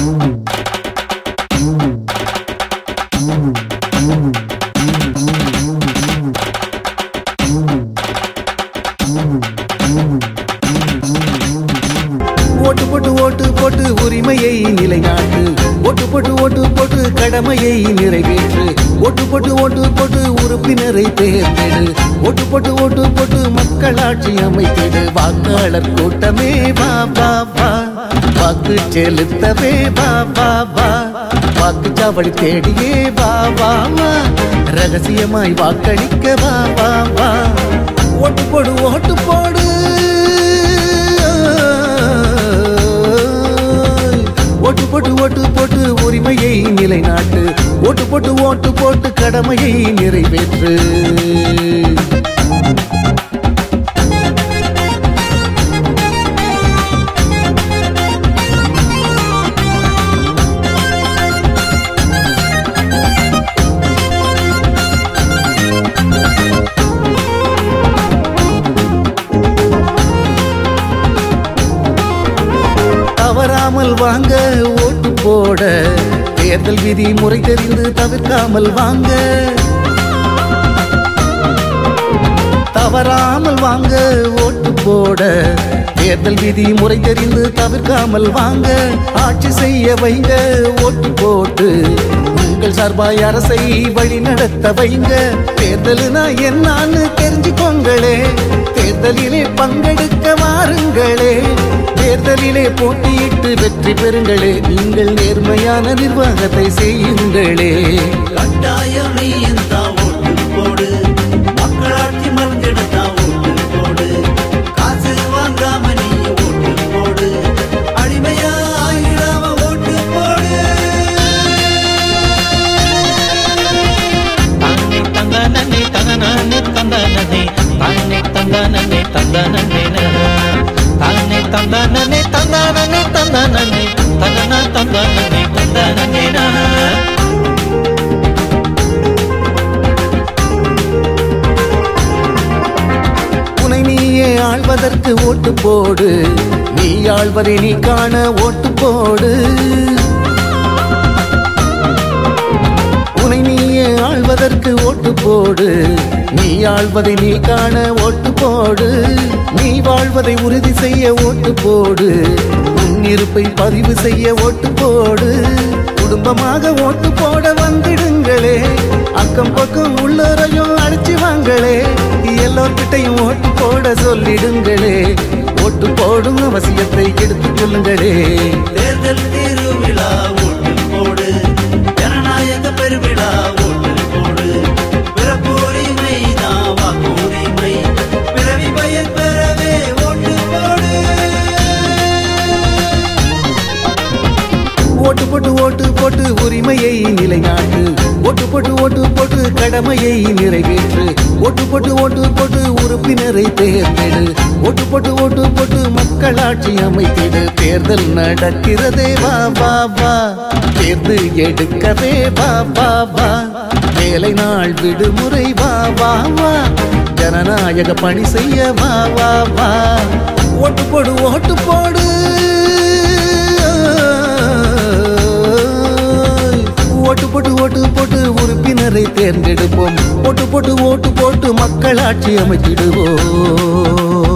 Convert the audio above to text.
ஓட்டு போட்டு ஓட்டு போட்டு உரிமையை நிலைநாட்டு ஓட்டு போட்டு ஓட்டு போட்டு கடமையை நிறைவேற்று ஓட்டு போட்டு ஓட்டு போட்டு உறுப்பினரை தேர்ந்தெடு ஓட்டு போட்டு ஓட்டு போட்டு மக்களாட்சி அமைத்திடு வாக்காளர் கூட்டமே வா வா வா வாக்கு செலுத்தவே வா வா வா வாக்குச்சாவடி தேடியே வா வா வா ரகசியமாய் வாக்களிக்க வா வா வா ஓட்டு போடு ஓட்டு போடு ஓட்டு போட்டு ஓட்டு போட்டு உரிமையை நிலைநாட்டு ஓட்டு போட்டு ஓட்டு போட்டு கடமையை நிறைவேற்று தவறாமல் வாங்க ஓட்டு போட தேர்தல் விதி முறை தெரிந்து தவிர்க்காமல் வாங்க தவறாமல் வாங்க ஓட்டு போட தேர்தல் விதி முறை தெரிந்து தவிர்க்காமல் வாங்க ஆட்சி செய்ய வைங்க ஓட்டு போட்டு உங்கள் சார்பாய் அரசை வழி நடத்த வைங்க தேர்தலுனா என்னான்னு தெரிஞ்சுக்கோங்களே தேர்தலிலே பங்கெடுக்க வாருங்களே தேர்தலிலே போட்டியிட்டு வெற்றி பெறுங்களே நீங்கள் நேர்மையான நிர்வாகத்தை செய்யுங்களே கட்டாயம் நீ இந்த ஓட்டு போடு மக்களாட்சி மறந்துடுதா ஓட்டு போடு காசு வாங்காம நீ ஓட்டு போடு அடிமையா ஆயிடாம ஓட்டு போடு தானே தந்தானே தகனானே தந்தானே தானே தந்தானே தந்தானே தானே தந்தானே தந்தானே தந்தானே தகனா தந்தானே தந்தானே உனை நீயே ஆள்வதற்கு ஓட்டு போடு நீ ஆள்வதை நீ காண ஓட்டு போடு உனை நீயே ஆள்வதற்கு ஓட்டு போடு நீ ஆள்வதை நீ காண ஓட்டு போடு நீ வாழ்வதை உறுதி செய்ய ஓட்டு போடு உன் இருப்பை பதிவு செய்ய ஓட்டு போடு குடும்பமாக ஓட்டு போட வந்திடுங்களே அக்கம் பக்கம் உள்ளரையும் அடிச்சு வாங்களே எல்லோர்கிட்டையும் ஓட்டு போட சொல்லிடுங்களே ஓட்டு போடும் அவசியத்தை எடுத்துக் கொள்ளுங்களே தேர்தல் திருவிழா ஓட்டு போடு ஜனநாயக பெருவிழா ஓட்டு போடு பிறப்புரிமை தான் வாக்குரிமை பிறவி பயன் பெறவே ஓட்டு போடு ஓட்டு போட்டு ஓட்டு போட்டு உரிமையை நிலைநாட்டு ஓட்டு போட்டு ஓட்டு போட்டு கடமையை நிறைவேற்று ஓட்டு போட்டு ஓட்டு போட்டு உறுப்பினரை தேர்ந்தெடு ஓட்டு போட்டு ஓட்டு போட்டு மக்களாட்சி அமைத்திடு தேர்தல் நடக்கிறதே வா வா வா தேர்ந்து எடுக்கவே வா வா வா வேலை நாள் விடுமுறை வா வா வா ஜனநாயக பணி செய்ய வா வா வா ஓட்டு போடு ஓட்டு போடு ஓட்டு போட்டு ஓட்டு போட்டு உறுப்பினரை தேர்ந்தெடுப்போம் ஓட்டு போட்டு ஓட்டு போட்டு மக்களாட்சி அமைத்திடுவோம்